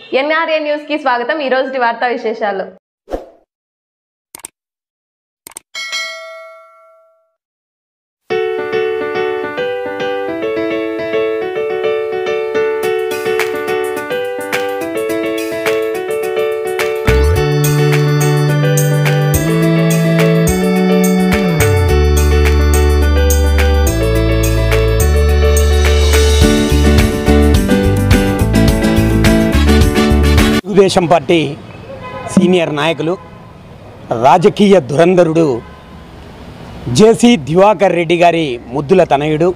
NRA news కి స్వాగతం ఈ రోజు వార్తా విశేషాలు తెలుగుదేశం పార్టీ సీనియర్ నాయకులు రాజకీయ దురంధరుడు జేసీ దివాకర్ రెడ్డి గారి ముద్దుల తనయుడు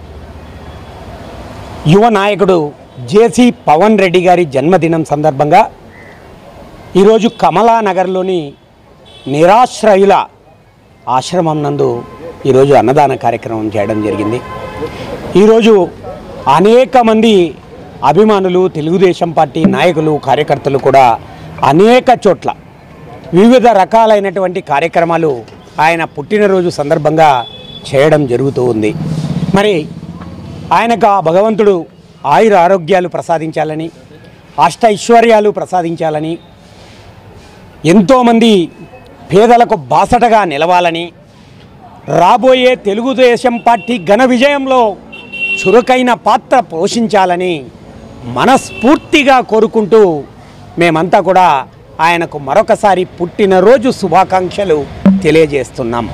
యువ నాయకుడు జేసీ పవన్ రెడ్డి గారి జన్మదినం సందర్భంగా ఈరోజు కమలానగర్లోని నిరాశ్రయుల ఆశ్రమం నందు ఈరోజు అన్నదాన కార్యక్రమం చేయడం జరిగింది ఈరోజు అనేక మంది అభిమానులు తెలుగుదేశం పార్టీ నాయకులు కార్యకర్తలు కూడా అనేక చోట్ల వివిధ రకాలైనటువంటి కార్యక్రమాలు ఆయన పుట్టినరోజు సందర్భంగా చేయడం జరుగుతూ ఉంది మరి ఆయనకు ఆ భగవంతుడు ఆయుర ఆరోగ్యాలు ప్రసాదించాలని అష్ట ఐశ్వర్యాలు ప్రసాదించాలని ఎంతోమంది పేదలకు బాసటగా నిలవాలని రాబోయే తెలుగుదేశం పార్టీ ఘన విజయంలో చురుకైన పాత్ర పోషించాలని మనస్ఫూర్తిగా కోరుకుంటూ మేమంతా కూడా ఆయనకు మరొకసారి పుట్టినరోజు శుభాకాంక్షలు తెలియజేస్తున్నాం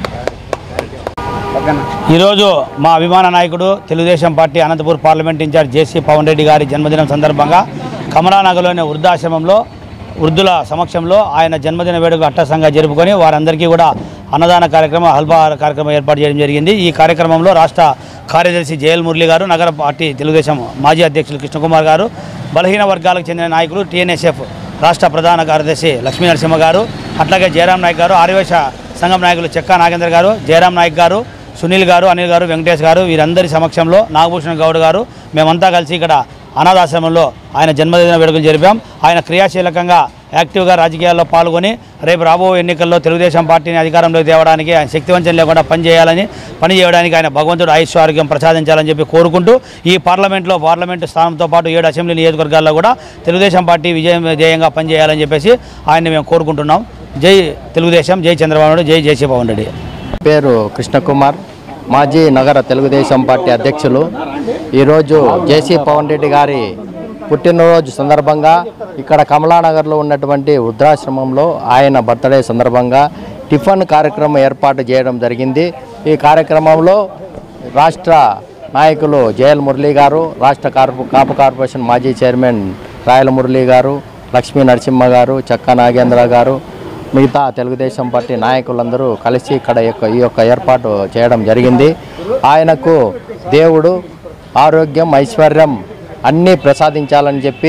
ఈరోజు మా అభిమాన నాయకుడు Telugudesam party Anantapur parliament incharge JC Pawan Reddy గారి జన్మదినం సందర్భంగా కమలానగర్లోని వృద్ధాశ్రమంలో వృద్ధుల సమక్షంలో ఆయన జన్మదిన వేడుక అట్టసంగా జరుపుకొని వారందరికీ కూడా అన్నదాన కార్యక్రమం అల్పాహార కార్యక్రమం ఏర్పాటు చేయడం జరిగింది ఈ కార్యక్రమంలో రాష్ట్ర కార్యదర్శి జయల్ మురళి గారు నగర పార్టీ తెలుగుదేశం మాజీ అధ్యక్షులు కృష్ణకుమార్ గారు బలహీన వర్గాలకు చెందిన నాయకులు టీఎన్ఎస్ఎఫ్ రాష్ట్ర ప్రధాన కార్యదర్శి లక్ష్మీ నరసింహ గారు అట్లాగే జయరాం నాయక్ గారు ఆర్యవేశ సంఘం నాయకులు చెక్కా నాగేంద్ర గారు జయరాం నాయక్ గారు సునీల్ గారు అనిల్ గారు వెంకటేష్ గారు వీరందరి సమక్షంలో నాగభూషణ్ గౌడ్ గారు మేమంతా కలిసి ఇక్కడ అనాథాశ్రమంలో ఆయన జన్మదిన వేడుకలు జరిపాం ఆయన క్రియాశీలకంగా యాక్టివ్గా రాజకీయాల్లో పాల్గొని రేపు రాబో ఎన్నికల్లో తెలుగుదేశం పార్టీని అధికారంలోకి తేవడానికి ఆయన శక్తివంచన లేకుండా పనిచేయాలని పని చేయడానికి ఆయన భగవంతుడు ఆయుష్ ఆరోగ్యం ప్రసాదించాలని చెప్పి కోరుకుంటూ ఈ పార్లమెంట్లో పార్లమెంటు స్థానంతో పాటు ఏడు అసెంబ్లీ నియోజకవర్గాల్లో కూడా తెలుగుదేశం పార్టీ విజయం ధ్యేయంగా పనిచేయాలని చెప్పేసి ఆయన్ని మేము కోరుకుంటున్నాం జై తెలుగుదేశం జై చంద్రబాబు నాయుడు జై జేసీ పవన్ రెడ్డి పేరు కృష్ణకుమార్ మాజీ నగర తెలుగుదేశం పార్టీ అధ్యక్షులు ఈరోజు జేసీ పవన్ రెడ్డి గారి పుట్టినరోజు సందర్భంగా ఇక్కడ కమలానగర్లో ఉన్నటువంటి వృద్ధాశ్రమంలో ఆయన బర్త్డే సందర్భంగా టిఫిన్ కార్యక్రమం ఏర్పాటు చేయడం జరిగింది ఈ కార్యక్రమంలో రాష్ట్ర నాయకులు జయల్ మురళీ గారు రాష్ట్ర కార్పొ కాపు కార్పొరేషన్ మాజీ చైర్మన్ రాయల మురళీ గారు లక్ష్మీ నరసింహ గారు చక్కా నాగేంద్ర గారు మిగతా తెలుగుదేశం పార్టీ నాయకులందరూ కలిసి ఇక్కడ యొక్క ఈ యొక్క ఏర్పాటు చేయడం జరిగింది ఆయనకు దేవుడు ఆరోగ్యం ఐశ్వర్యం అన్నీ ప్రసాదించాలని చెప్పి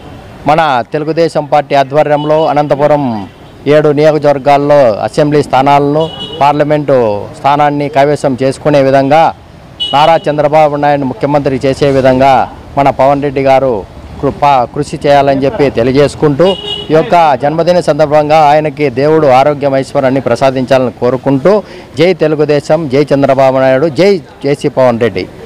మన తెలుగుదేశం పార్టీ ఆధ్వర్యంలో అనంతపురం ఏడు నియోజకవర్గాల్లో అసెంబ్లీ స్థానాలను పార్లమెంటు స్థానాన్ని కైవసం చేసుకునే విధంగా నారా చంద్రబాబు నాయుడు ముఖ్యమంత్రి చేసే విధంగా మన పవన్ రెడ్డి గారు కృప కృషి చేయాలని చెప్పి తెలియజేసుకుంటూ ఈ యొక్క జన్మదిన సందర్భంగా ఆయనకి దేవుడు ఆరోగ్యం ఐశ్వర్యాన్ని ప్రసాదించాలని కోరుకుంటూ జై తెలుగుదేశం జై చంద్రబాబు నాయుడు జై జేసీ పవన్ రెడ్డి